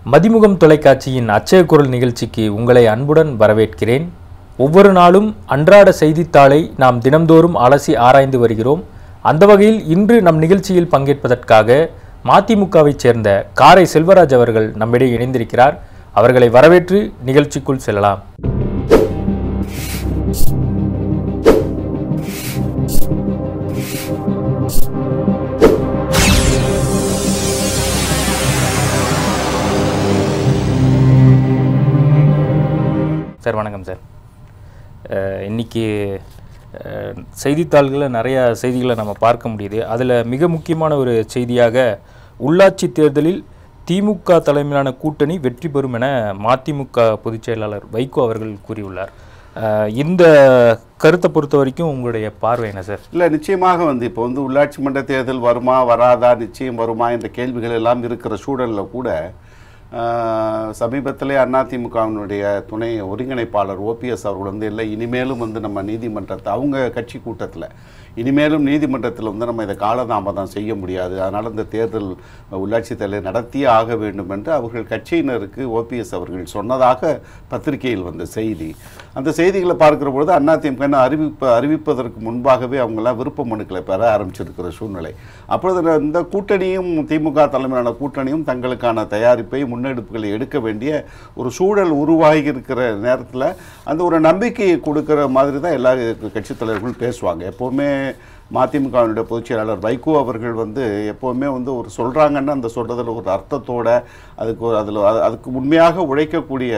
மதிமுகம் தொலைக்காட்சியின் அச்சய குரல் நிகழ்ச்சிக்கு உங்களை அன்புடன் வரவேற்கிறேன் ஒவ்வொரு நாளும் அன்றாட செய்தித்தாளை நாம் தினம்தோறும் அலசி ஆராய்ந்து வருகிறோம் அந்த வகையில் இன்று நம் நிகழ்ச்சியில் பங்கேற்பதற்காக மதிமுகவைச் சேர்ந்த காரை செல்வராஜ் அவர்கள் நம்மிடையே இணைந்திருக்கிறார் அவர்களை வரவேற்று நிகழ்ச்சிக்குள் செல்லலாம் சார் வணக்கம் சார் அஹ் இன்னைக்கு அஹ், செய்தித்தாள்களில் நிறைய செய்திகளை நம்ம பார்க்க முடியுது அதில் மிக முக்கியமான ஒரு செய்தியாக உள்ளாட்சி தேர்தலில் திமுக தலைமையிலான கூட்டணி வெற்றி பெறும் என மதிமுக பொதுச் செயலாளர் வைகோ அவர்கள் கூறியுள்ளார் அஹ், இந்த கருத்தை பொறுத்த வரைக்கும் உங்களுடைய பார்வை என்ன சார் இல்லை நிச்சயமாக வந்து இப்போ வந்து உள்ளாட்சி மன்ற தேர்தல் வருமா வராதா நிச்சயம் வருமா என்ற கேள்விகள் எல்லாம் இருக்கிற சூழலில் கூட ஆஹ், சமீபத்திலே அதிமுகவினுடைய துணை ஒருங்கிணைப்பாளர் ஓபிஎஸ் அவர்கள் வந்து இல்லை இனிமேலும் வந்து நம்ம நீதிமன்றத்தை அவங்க கட்சி கூட்டத்தில் இனிமேலும் நீதிமன்றத்தில் வந்து நம்ம இதை காலதாமதம் செய்ய முடியாது அதனால் இந்த தேர்தல் உள்ளாட்சி தேர்தலை நடத்தியே ஆக வேண்டும் என்று அவர்கள் கட்சியினருக்கு ஓபிஎஸ் அவர்கள் சொன்னதாக பத்திரிகையில் வந்த செய்தி அந்த செய்திகளை பார்க்கிற பொழுது அதிமுக அறிவிப்பு அறிவிப்பதற்கு முன்பாகவே அவங்கெல்லாம் விருப்ப மனுக்களை பெற ஆரம்பிச்சிருக்கிற சூழ்நிலை அப்பொழுது இந்த கூட்டணியும் திமுக தலைமையிலான கூட்டணியும் தங்களுக்கான தயாரிப்பை முன்னெடுப்புகளை எடுக்க வேண்டிய ஒரு சூழல் உருவாகி இருக்கிற நேரத்தில் அந்த ஒரு நம்பிக்கையை கொடுக்கிற மாதிரி தான் எல்லா கட்சித் தலைவர்களும் பேசுவாங்க எப்போவுமே மதிமுகவினுடைய பொதுச் செயலாளர் வைகோ அவர்கள் வந்து எப்போவுமே வந்து ஒரு சொல்கிறாங்கன்னு அந்த சொல்கிறதுல ஒரு அர்த்தத்தோட அதுக்கு ஒரு அதில் அதுக்கு உண்மையாக உழைக்கக்கூடிய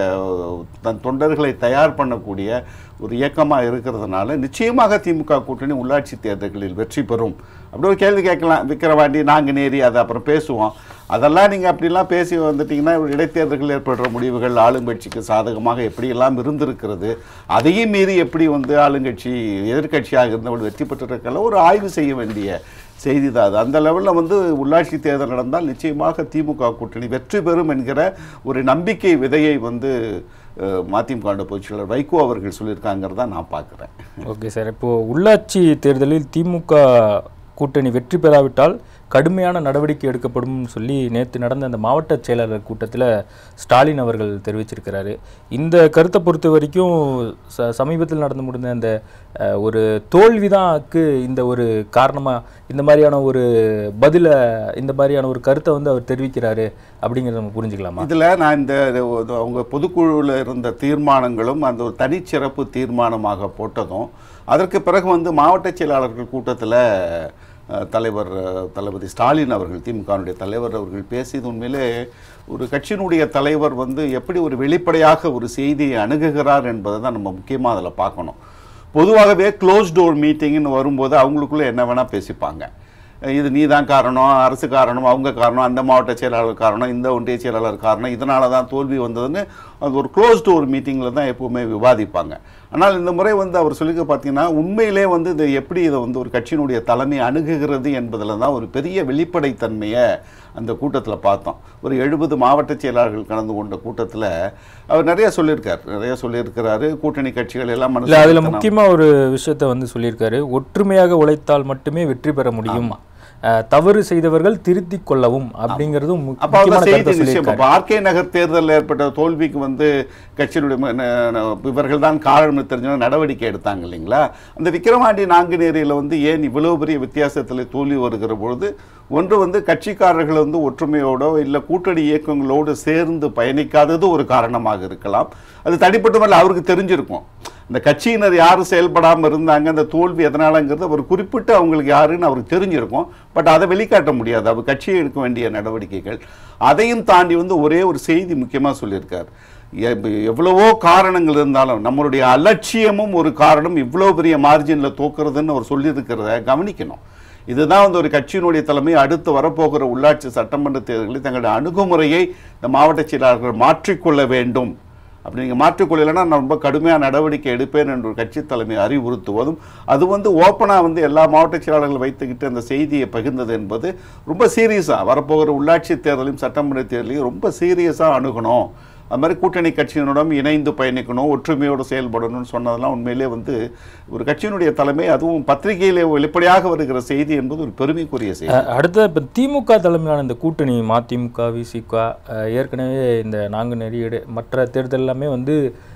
தன் தொண்டர்களை தயார் பண்ணக்கூடிய ஒரு இயக்கமாக இருக்கிறதுனால நிச்சயமாக திமுக கூட்டணி உள்ளாட்சி தேர்தல்களில் வெற்றி பெறும் அப்படி ஒரு கேள்வி கேட்கலாம் விக்கிரவாண்டி நாங்குநேரி அதை அப்புறம் பேசுவோம் அதெல்லாம் நீங்கள் அப்படிலாம் பேசி வந்துட்டிங்கன்னா இடைத்தேர்தல்கள் ஏற்படுற முடிவுகள் ஆளுங்கட்சிக்கு சாதகமாக எப்படியெல்லாம் இருந்திருக்கிறது அதையும் மீறி எப்படி வந்து ஆளுங்கட்சி எதிர்க்கட்சியாக இருந்தவர்கள் வெற்றி பெற்றிருக்கல ஒரு ஆய்வு செய்ய வேண்டிய செய்தி தான் அது அந்த லெவலில் வந்து உள்ளாட்சி தேர்தல் நடந்தால் நிச்சயமாக திமுக கூட்டணி வெற்றி பெறும் என்கிற ஒரு நம்பிக்கை விதையை வந்து அஹ், மதிமுக பொதுச் செயலாளர் வைகோ அவர்கள் சொல்லியிருக்காங்கிறத நான் பார்க்குறேன் ஓகே சார் இப்போது உள்ளாட்சி தேர்தலில் திமுக கூட்டணி வெற்றி பெறாவிட்டால் கடுமையான நடவடிக்கை எடுக்கப்படும் சொல்லி நேற்று நடந்த அந்த மாவட்ட செயலாளர் கூட்டத்தில் ஸ்டாலின் அவர்கள் தெரிவிச்சிருக்கிறாரு இந்த கருத்தை பொறுத்த வரைக்கும் ச சமீபத்தில் நடந்து முடிந்த அந்த அஹ், ஒரு தோல்விதான்க்கு இந்த ஒரு காரணமாக இந்த மாதிரியான ஒரு பதிலை இந்த மாதிரியான ஒரு கருத்தை வந்து அவர் தெரிவிக்கிறாரு அப்படிங்கிறத நம்ம புரிஞ்சுக்கலாமா இதில் நான் இந்த இது அவங்க பொதுக்குழுவில் இருந்த தீர்மானங்களும் அந்த ஒரு தனிச்சிறப்பு தீர்மானமாக போட்டதும் அதற்கு பிறகு வந்து மாவட்ட செயலாளர்கள் கூட்டத்தில் அஹ், தலைவர் அஹ், தளபதி ஸ்டாலின் அவர்கள் திமுகவுடைய தலைவர் அவர்கள் பேசியது உண்மையிலே ஒரு கட்சியினுடைய தலைவர் வந்து எப்படி ஒரு வெளிப்படையாக ஒரு செய்தியை அணுகுகிறார் என்பதை தான் நம்ம முக்கியமாக அதில் பார்க்கணும் பொதுவாகவே க்ளோஸ் டோர் மீட்டிங்னு வரும்போது அவங்களுக்குள்ளே என்ன வேணால் பேசிப்பாங்க இது நீ தான் காரணம் அரசு காரணம் அவங்க காரணம் அந்த மாவட்ட செயலாளர் காரணம் இந்த ஒன்றிய செயலாளர் காரணம் இதனால தான் தோல்வி வந்ததுன்னு அது ஒரு க்ளோஸ்டு ஒரு மீட்டிங்கில் தான் எப்பவுமே விவாதிப்பாங்க ஆனால் இந்த முறை வந்து அவர் சொல்லிக்க பார்த்தீங்கன்னா உண்மையிலே வந்து இதை எப்படி இதை வந்து ஒரு கட்சியினுடைய தலைமை அணுகுகிறது என்பதில் தான் ஒரு பெரிய வெளிப்படைத்தன்மையை அந்த கூட்டத்தில் பார்த்தோம் ஒரு எழுபது மாவட்ட செயலாளர்கள் கலந்து கொண்ட கூட்டத்தில் அவர் நிறைய சொல்லியிருக்கார் நிறைய சொல்லியிருக்கிறாரு கூட்டணி கட்சிகள் எல்லாம் இல்லை அதில் மனசு முக்கியமாக ஒரு விஷயத்தை வந்து சொல்லியிருக்காரு ஒற்றுமையாக உழைத்தால் மட்டுமே வெற்றி பெற முடியும் அஹ், தவறு செய்தவர்கள் திருத்திக் கொள்ளவும் அப்படிங்கிறதும் மு- அப்போ அந்த முக்கியமான செய்தி கருத்தை நிச்சயம் சொல்லியிருக்காரு இப்போ ஆர்கே நகர் தேர்தலில் ஏற்பட்ட தோல்விக்கு வந்து கட்சியினுடைய ம- ந- ந- இவர்கள் தான் காரணம் தெரிஞ்ச நடவடிக்கை எடுத்தாங்க இல்லைங்களா அந்த விக்கிரவாண்டி நாங்குநேரியில் வந்து ஏன் இவ்வளவு பெரிய வித்தியாசத்தில் தோல்வி வருகிற பொழுது ஒன்று வந்து கட்சிக்காரர்கள் வந்து ஒற்றுமையோடோ இல்லை கூட்டணி இயக்கங்களோடு சேர்ந்து பயணிக்காதது ஒரு காரணமாக இருக்கலாம் அது தனிப்பட்டவர்கள் அவருக்கு தெரிஞ்சிருக்கும் இந்த கட்சியினர் யாரும் செயல்படாமல் இருந்தாங்க அந்த தோல்வி எதனாலங்கிறது அவர் குறிப்பிட்டு அவங்களுக்கு யாருன்னு அவருக்கு தெரிஞ்சிருக்கும் பட் அதை வெளிக்காட்ட முடியாது அவர் கட்சியை எடுக்க வேண்டிய நடவடிக்கைகள் அதையும் தாண்டி வந்து ஒரே ஒரு செய்தி முக்கியமாக சொல்லியிருக்கார் எ- எவ்வளவோ காரணங்கள் இருந்தாலும் நம்மளுடைய அலட்சியமும் ஒரு காரணம் இவ்வளோ பெரிய மார்ஜினில் தோக்குறதுன்னு அவர் சொல்லியிருக்கிறத கவனிக்கணும் இதுதான் வந்து ஒரு கட்சியினுடைய தலைமை அடுத்து வரப்போகிற உள்ளாட்சி சட்டமன்ற தேர்தல்களில் தங்களுடைய அணுகுமுறையை இந்த மாவட்ட செயலாளர்கள் மாற்றிக்கொள்ள வேண்டும் அப்படி நீங்கள் மாற்றிக்கொள்ளலைன்னா நான் ரொம்ப கடுமையான நடவடிக்கை எடுப்பேன் என்று ஒரு கட்சி தலைமை அறிவுறுத்துவதும் அது வந்து ஓப்பனாக வந்து எல்லா மாவட்ட செயலாளர்கள் வைத்துக்கிட்டு அந்த செய்தியை பகிர்ந்தது என்பது ரொம்ப சீரியஸாக வரப்போகிற உள்ளாட்சி தேர்தலையும் சட்டமன்ற தேர்தலையும் ரொம்ப சீரியஸாக அணுகணும் அது மாதிரி கூட்டணி கட்சியினுடன் இணைந்து பயணிக்கணும் ஒற்றுமையோடு செயல்படணும்னு சொன்னதெல்லாம் உண்மையிலே வந்து ஒரு கட்சியினுடைய தலைமை அதுவும் பத்திரிகையிலே வெளிப்படையாக வருகிற செய்தி என்பது ஒரு பெருமைக்குரிய செய்தி அஹ் அடுத்த இப்போ திமுக தலைமையிலான இந்த கூட்டணி மதிமுக விசிக அஹ் ஏற்கனவே இந்த நாங்குநேரி இட- மற்ற தேர்தல் எல்லாமே வந்து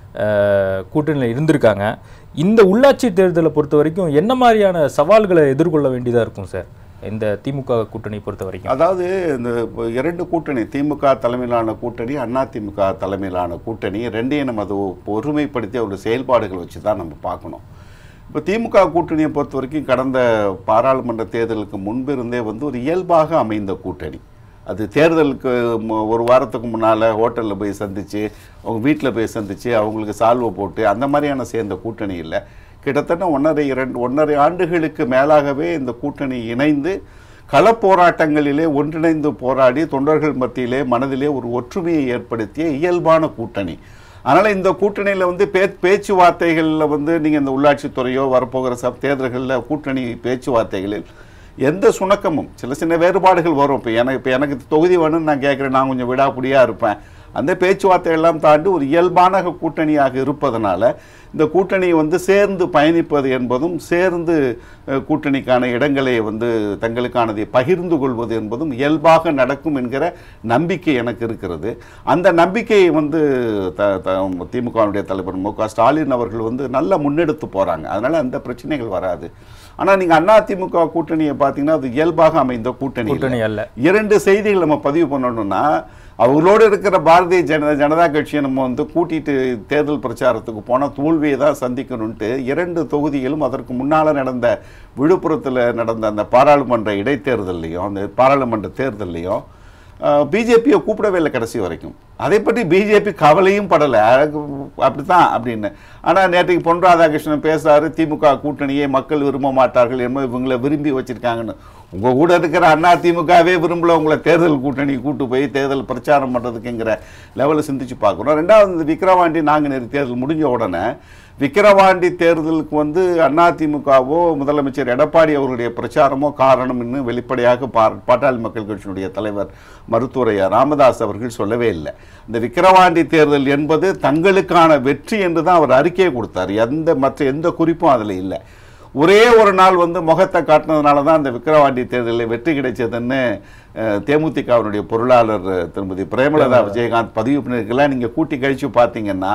அஹ், கூட்டணியில் இருந்திருக்காங்க இந்த உள்ளாட்சி தேர்தலை பொறுத்த வரைக்கும் என்ன மாதிரியான சவால்களை எதிர்கொள்ள வேண்டியதாக இருக்கும் சார் இந்த திமுக கூட்டணி பொறுத்த வரைக்கும் அதாவது இந்த இரண்டு கூட்டணி திமுக தலைமையிலான கூட்டணி அண்ணா திமுக தலைமையிலான கூட்டணி ரெண்டையும் நம்ம அது ஒருமைப்படுத்தி அவருடைய செயல்பாடுகள் வச்சு தான் நம்ம பார்க்கணும் இப்போ திமுக கூட்டணியை பொறுத்த வரைக்கும் கடந்த பாராளுமன்ற தேர்தலுக்கு முன்பிருந்தே வந்து ஒரு இயல்பாக அமைந்த கூட்டணி அது தேர்தலுக்கு மு- ஒரு வாரத்துக்கு முன்னால் ஹோட்டலில் போய் சந்தித்து அவங்க வீட்டில் போய் சந்தித்து அவங்களுக்கு சால்வை போட்டு அந்த மாதிரியான சேர்ந்த கூட்டணி இல்லை கிட்டத்தட்ட ஒன்றரை இரண்டு ஒன்றரை ஆண்டுகளுக்கு மேலாகவே இந்த கூட்டணி இணைந்து களப்போராட்டங்களிலே ஒன்றிணைந்து போராடி தொண்டர்கள் மத்தியிலே மனதிலே ஒரு ஒற்றுமையை ஏற்படுத்திய இயல்பான கூட்டணி அதனால் இந்த கூட்டணியில் வந்து பே பேச்சுவார்த்தைகளில் வந்து நீங்கள் இந்த உள்ளாட்சித்துறையோ வரப்போகிற சப் தேர்தல்களில் கூட்டணி பேச்சுவார்த்தைகளில் எந்த சுணக்கமும் சில சின்ன வேறுபாடுகள் வரும் இப்போ எனக்கு இப்போ எனக்கு தொகுதி வேணும்னு நான் கேட்குறேன் நான் கொஞ்சம் விடாப்பிடியாக இருப்பேன் அந்த பேச்சுவார்த்தை எல்லாம் தாண்டி ஒரு இயல்பான கூட்டணியாக இருப்பதனால இந்த கூட்டணி வந்து சேர்ந்து பயணிப்பது என்பதும் சேர்ந்து அஹ், கூட்டணிக்கான இடங்களை வந்து தங்களுக்கானதை பகிர்ந்து கொள்வது என்பதும் இயல்பாக நடக்கும் என்கிற நம்பிக்கை எனக்கு இருக்கிறது அந்த நம்பிக்கையை வந்து த த திமுகவுடைய தலைவர் மு க ஸ்டாலின் அவர்கள் வந்து நல்லா முன்னெடுத்து போகிறாங்க அதனால் அந்த பிரச்சனைகள் வராது ஆனால் நீங்கள் அண்ணா திமுக கூட்டணியை பார்த்தீங்கன்னா அது இயல்பாக அமைந்த கூட்டணி இல்லை. கூட்டணி அல்ல இரண்டு செய்திகள் நம்ம பதிவு பண்ணணும்னா அவங்களோடு இருக்கிற பாரதிய ஜன ஜனதா கட்சியை நம்ம வந்து கூட்டிட்டு தேர்தல் பிரச்சாரத்துக்கு போனால் தோல்வியை தான் சந்திக்கணும்ட்டு இரண்டு தொகுதிகளும் அதற்கு முன்னால் நடந்த விழுப்புரத்தில் நடந்த அந்த பாராளுமன்ற இடைத்தேர்தல்லையும் அந்த பாராளுமன்ற தேர்தல்லையும் பிஜேபியை கூப்பிடவே இல்லை கடைசி வரைக்கும் அதை பற்றி பிஜேபி கவலையும் படலை அப்படித்தான் அப்படின்னு ஆனால் நேற்றுக்கு பொன் ராதாகிருஷ்ணன் பேசுறாரு திமுக கூட்டணியை மக்கள் விரும்ப மாட்டார்கள் என்பது இவங்களை விரும்பி வச்சிருக்காங்கன்னு உங்க கூட இருக்கிற அண்ணா திமுகவே விரும்பல உங்களை தேர்தல் கூட்டணி கூட்டு போய் தேர்தல் பிரச்சாரம் பண்ணுறதுக்குங்கிற லெவலில் சிந்திச்சு பார்க்குறோம் ரெண்டாவது இந்த விக்கிரவாண்டி நாங்குநேரி தேர்தல் முடிஞ்ச உடனே விக்கிரவாண்டி தேர்தலுக்கு வந்து அதிமுகவோ முதலமைச்சர் எடப்பாடி அவருடைய பிரச்சாரமோ காரணம்னு வெளிப்படையாக பா பாட்டாளி மக்கள் கட்சியினுடைய தலைவர் மருத்துவரையா ராமதாஸ் அவர்கள் சொல்லவே இல்லை இந்த விக்கிரவாண்டி தேர்தல் என்பது தங்களுக்கான வெற்றி என்று தான் அவர் அறிக்கையை கொடுத்தார் எந்த மற்ற எந்த குறிப்பும் அதில் இல்லை ஒரே ஒரு நாள் வந்து முகத்தை காட்டினதுனால தான் அந்த விக்கிரவாண்டி தேர்தலில் வெற்றி கிடைச்சதுன்னு அஹ், தேமுதிகவினுடைய பொருளாளர் அஹ், திருமதி பிரேமலதா விஜயகாந்த் பதிவு பண்ணியிருக்கலாம் நீங்கள் கூட்டி கழிச்சு பார்த்தீங்கன்னா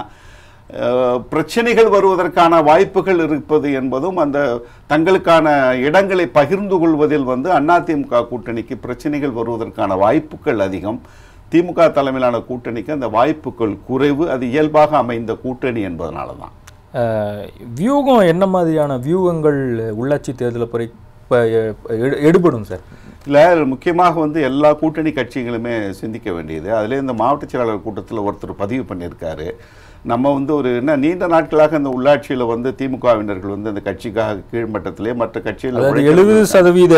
அஹ், பிரச்சனைகள் வருவதற்கான வாய்ப்புகள் இருப்பது என்பதும் அந்த தங்களுக்கான இடங்களை பகிர்ந்து கொள்வதில் வந்து அதிமுக கூட்டணிக்கு பிரச்சனைகள் வருவதற்கான வாய்ப்புகள் அதிகம் திமுக தலைமையிலான கூட்டணிக்கு அந்த வாய்ப்புகள் குறைவு அது இயல்பாக அமைந்த கூட்டணி என்பதனால தான் அஹ், வியூகம் என்ன மாதிரியான வியூகங்கள் உள்ளாட்சி தேர்தலை பொறை இப்போ எடுபடும் சார் இல்லை முக்கியமாக வந்து எல்லா கூட்டணி கட்சிகளுமே சிந்திக்க வேண்டியது அதிலே இந்த மாவட்ட செயலாளர் கூட்டத்தில் ஒருத்தர் பதிவு பண்ணியிருக்காரு நம்ம வந்து ஒரு என்ன நீண்ட நாட்களாக இந்த உள்ளாட்சியில் வந்து திமுகவினர்கள் வந்து இந்த கட்சிக்காக கீழ்மட்டத்திலே மற்ற கட்சியில் அதாவது எழுபது சதவீத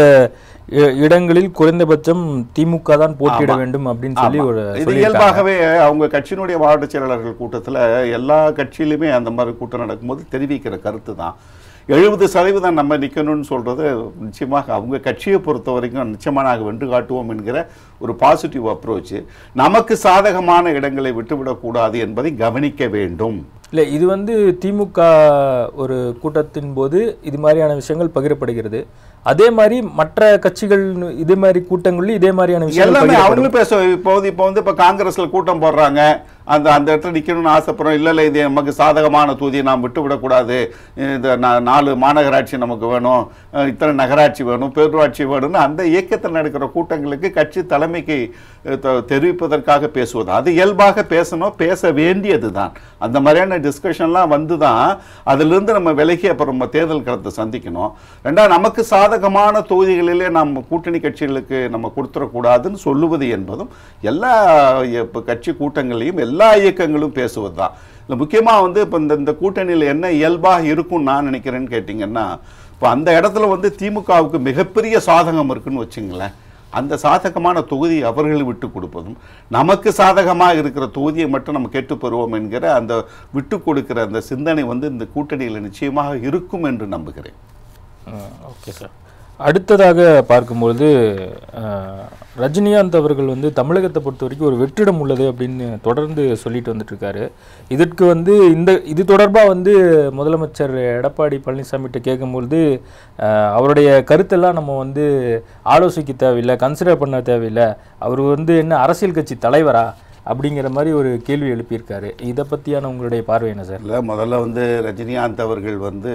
இ- இடங்களில் குறைந்தபட்சம் திமுக தான் போட்டியிட வேண்டும் அப்படின்னு சொல்லி ஒரு இது சொல்லியிருக்காங்க. இயல்பாகவே அவங்க கட்சியினுடைய மாவட்ட செயலாளர்கள் கூட்டத்தில் எல்லா கட்சியிலுமே அந்த மாதிரி கூட்டம் நடக்கும்போது தெரிவிக்கிற கருத்து தான் எழுபது சதவீதம் நம்ம நிற்கணும்னு சொல்றது நிச்சயமாக அவங்க கட்சியை பொறுத்த வரைக்கும் நிச்சயமாக நாங்கள் வென்று காட்டுவோம் என்கிற ஒரு பாசிட்டிவ் அப்ரோச் நமக்கு சாதகமான இடங்களை விட்டுவிடக்கூடாது என்பதை கவனிக்க வேண்டும் இல்லை இது வந்து திமுக ஒரு கூட்டத்தின் போது இது மாதிரியான விஷயங்கள் பகிரப்படுகிறது அதே மாதிரி மற்ற கட்சிகள் இதே மாதிரி கூட்டங்களிலும் இதே மாதிரியான விஷயங்கள் எல்லாமே பகிரப்படும் அவங்களும் பேச இப்போ வந்து இப்போ வந்து இப்போ காங்கிரஸ்ல கூட்டம் போடுறாங்க அந்த அந்த இடத்துல நிக்கணும்னு ஆசைப்படுறோம் இல்லை இல்லை இது நமக்கு சாதகமான தொகுதியை நாம் விட்டு விடக்கூடாது இந்த நா- நாலு மாநகராட்சி நமக்கு வேணும் அஹ் இத்தனை நகராட்சி வேணும் பேரூராட்சி வேணும்னு அந்த இயக்கத்தில் நடக்கிற கூட்டங்களுக்கு கட்சி தலைமைக்கு அஹ், தெ- தெரிவிப்பதற்காக பேசுவது அது இயல்பாக பேசணும் பேச வேண்டியது தான் அந்த மாதிரியான டிஸ்கஷன்லாம் வந்து தான் அதிலிருந்து நம்ம விலகி அப்புறம் நம்ம தேர்தல் களத்தை சந்திக்கணும் ரெண்டாவது நமக்கு சாதகமான தொகுதிகளிலே நம்ம கூட்டணி கட்சிகளுக்கு நம்ம கொடுத்துடக்கூடாதுன்னு சொல்லுவது என்பதும் எல்லா இப்ப கட்சி கூட்டங்களையும் எல்லா இயக்கங்களும் பேசுவது தான் இல்லை முக்கியமாக வந்து இப்போ இந்த இந்த கூட்டணியில் என்ன இயல்பாக இருக்கும்னு நான் நினைக்கிறேன்னு கேட்டிங்கன்னா இப்போ அந்த இடத்துல வந்து திமுகவுக்கு மிகப்பெரிய சாதகம் இருக்குன்னு வச்சுங்களேன் அந்த சாதகமான தொகுதி அவர்கள் விட்டு கொடுப்பதும் நமக்கு சாதகமாக இருக்கிற தொகுதியை மட்டும் நம்ம கேட்டு பெறுவோம் என்கிற அந்த விட்டு கொடுக்கிற அந்த சிந்தனை வந்து இந்த கூட்டணியில் நிச்சயமாக இருக்கும் என்று நம்புகிறேன் ஓகே சார் அடுத்ததாக பார்க்கும்பொழுது அஹ், ரஜினிகாந்த் அவர்கள் வந்து தமிழகத்தை பொறுத்த வரைக்கும் ஒரு வெற்றிடம் உள்ளது அப்படின்னு தொடர்ந்து சொல்லிட்டு வந்துட்டு இருக்காரு இதற்கு வந்து இந்த இது தொடர்பாக வந்து முதலமைச்சர் எடப்பாடி பழனிசாமிகிட்ட கேட்கும்பொழுது அஹ், அவருடைய கருத்தெல்லாம் நம்ம வந்து ஆலோசிக்க தேவையில்லை கன்சிடர் பண்ண தேவையில்லை அவர் வந்து என்ன அரசியல் கட்சி தலைவரா அப்படிங்கிற மாதிரி ஒரு கேள்வி எழுப்பியிருக்காரு இதை பற்றியான உங்களுடைய பார்வை என்ன சார் இல்லை முதல்ல வந்து ரஜினிகாந்த் அவர்கள் வந்து